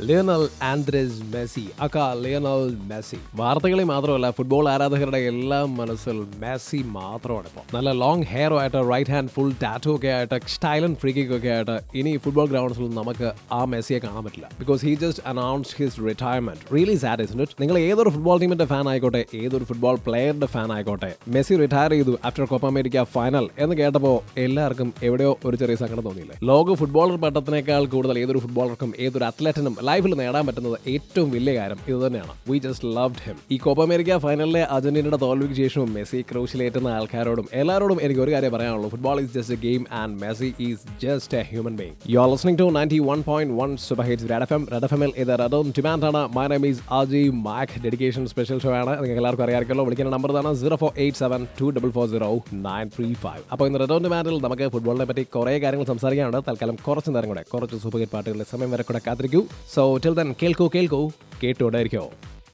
Lionel Andres Messi aka Lionel Messi വാർത്തകളിൽ മാത്രമല്ല football ആരാധകരുടെ എല്ലാം മനസ്സിൽ മെസ്സി മാത്രമാണ് ഇപ്പോൾ നല്ല ലോങ് ഹെയർ ആയിട്ട് റൈറ്റ് ഹാൻഡ് ഫുൾ ടാറ്റു ഒക്കെ ആയിട്ട് സ്റ്റൈലൻ ഫ്രീ കിക്ക് ഒക്കെ ആയിട്ട് ഇനി ഫുട്ബോൾ ഗ്രൗണ്ട്സിൽ നമുക്ക് ആ മെസ്സിയെ കാണാൻ പറ്റില്ല because he just announce his retirement really sad is it നിങ്ങൾ ഏതൊരു ഫുട്ബോൾ ടീമിന്റെ ഫാൻ ആയിക്കോട്ടെ ഏതൊരു ഫുട്ബോൾ പ്ലെയറുടെ ഫാൻ ആയിക്കോട്ടെ മെസ്സി റിട്ടയർ ചെയ്തു ആഫ്റ്റർ കോപ്പ അമേരിക്ക ഫൈനൽ എന്ന് കേട്ടപ്പോൾ എല്ലാവർക്കും എവിടെയോ ഒരു ചെറിയ സങ്കടം തോന്നിയില്ലേ ലോക ഫുട്ബോളർ പട്ടത്തിനേക്കാൾ കൂടുതൽ ഏതൊരു ഫുട്ബോളർക്കും ഏതൊരു അത്ലറ്റിനും ലൈഫിൽ നേടാൻ പറ്റുന്നത് ഏറ്റവും വലിയ കാര്യം ഇത് തന്നെയാണ് വി ജസ്റ്റ് ലവ്ഡ് ഹിം ഈ കോപ്പ അമേരിക്ക ഫൈനലിലെ അർജന്റീനയുടെ തോൽവിക്ക് ശേഷവും മെസ്സി ക്രൂശിലേറ്റുന്ന ആൾക്കാരോടും എല്ലാവരോടും എനിക്ക് ഒരു കാര്യം പറയാനുള്ളൂ football is just a game and Messi is just a human being you are listening to ninety one point one super hits red F M red F എമ്മിൽ ഇത് റെഡോൺ ഡിമാൻഡ് ആണ് my name is Aji Mac dedication special show ആണ് നിങ്ങൾക്ക് എല്ലാവർക്കും അറിയാമല്ലോ വിളിക്കുന്ന number തന്നെ zero four eight seven two double four zero nine three five അപ്പോൾ ഇന്ന് റെഡോൺ ഡിമാൻഡിൽ നമുക്ക് ഫുട്ബോളിനെ പറ്റി കുറേ കാര്യങ്ങൾ സംസാരിക്കാനുണ്ട് തൽക്കാലം കുറച്ച് നേരം കൂടെ കുറച്ച് സൂപ്പർ ഹിറ്റ് പാട്ടുകളുടെ സമയം വരെ കൂടെ കാത്തിരിക്കൂ സോ ടിൽ ദൻ കേൾക്കൂ കേൾക്കൂ കേട്ടോടായിരിക്കോ